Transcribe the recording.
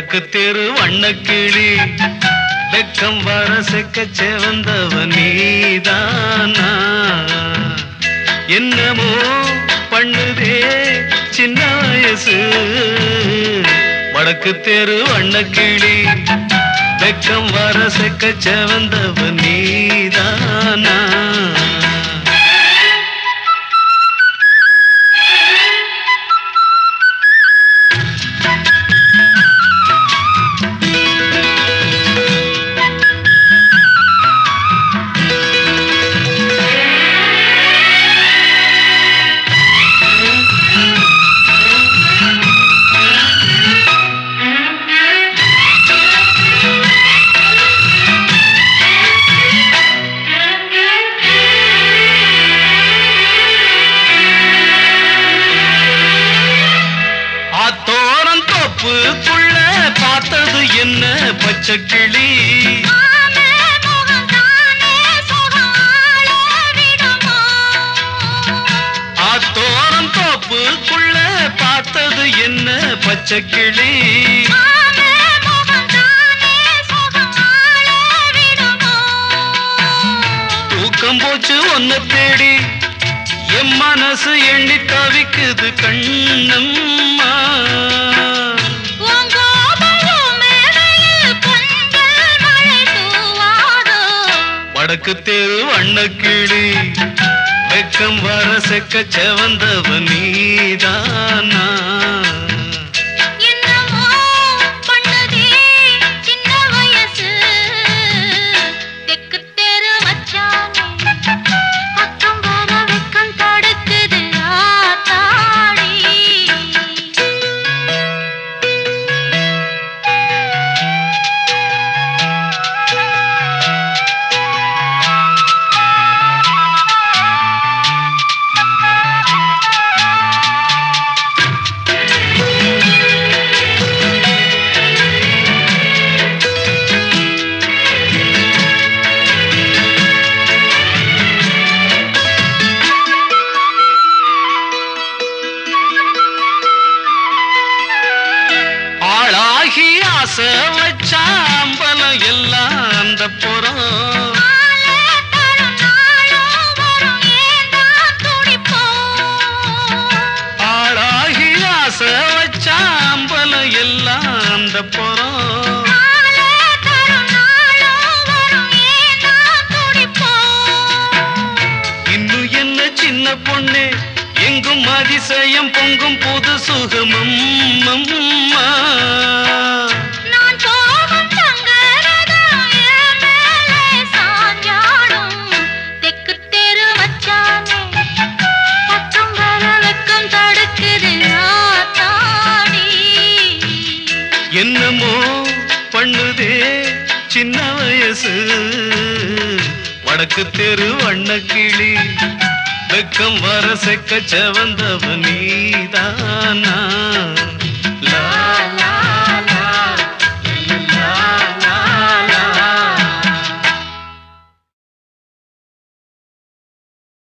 வடக்கு தெரு வண்ணக்கிளி வெக்கம் வர செக்க செவந்தவ நீதானா என்னமோ பண்ணுதே சின்ன வயசு வடக்கு தெரு வண்ணக்கிளி வெக்கம் வர செக்க செவந்தவ நீதானா ஆத்தோரம் தோப்புக்குள்ள பார்த்தது என்ன பச்சை கிளி ஆமே முகம் தானே சுகம் ஆள விடுமோ ஆத்தோரம் தோப்புக்குள்ள பார்த்தது என்ன பச்சை கிளி ஆமே முகம் தானே சுகம் ஆள விடுமோ தூக்கம் போச்சு ஒன்ன தேடி என் மனசு எண்ணி தவிக்குது கண்ணம்மா உன் கோபமும் மேடையில் கண்கள் மழை தூவாதோ வடக்கு தெரு வண்ணக்கிளி வெக்கம் வர செக்க செவந்தவ நீதானா என்னமோ பண்ணுதே சின்ன வயசு தெக்கு தெரு வச்சானே பக்கம் வர வெக்கம் தடுக்குது ஆத்தாடி ஆளாகி ஆசை வச்சாம்பலம் எல்லாம் அந்த புறம் ஆலே தரும் நாளும் வரும் ஏந்தான் துடிப்போம் ஆளாகி ஆசை வச்சாம்பலம் எல்லாம் அந்த புறம் ஆலே தரும் நாளும் வரும் ஏந்தான் துடிப்போம் இன்னும் என்ன சின்ன பொண்ணு எங்கும் அதிசயம் பொங்கும் புது சுகமம் அம்மா. நான் போகும் தங்கரதம் என் மேலே சாஞ்சாடும். தெக்கு தெரு வச்சானே, பக்கம் வர வெக்கம் தடுக்குது ஆத்தாடி. என்னமோ பண்ணுதே சின்ன வயசு வடக்கு தெரு வண்ணக்கிளி வெக்கம் வர செக்க செவந்தவ நீதானா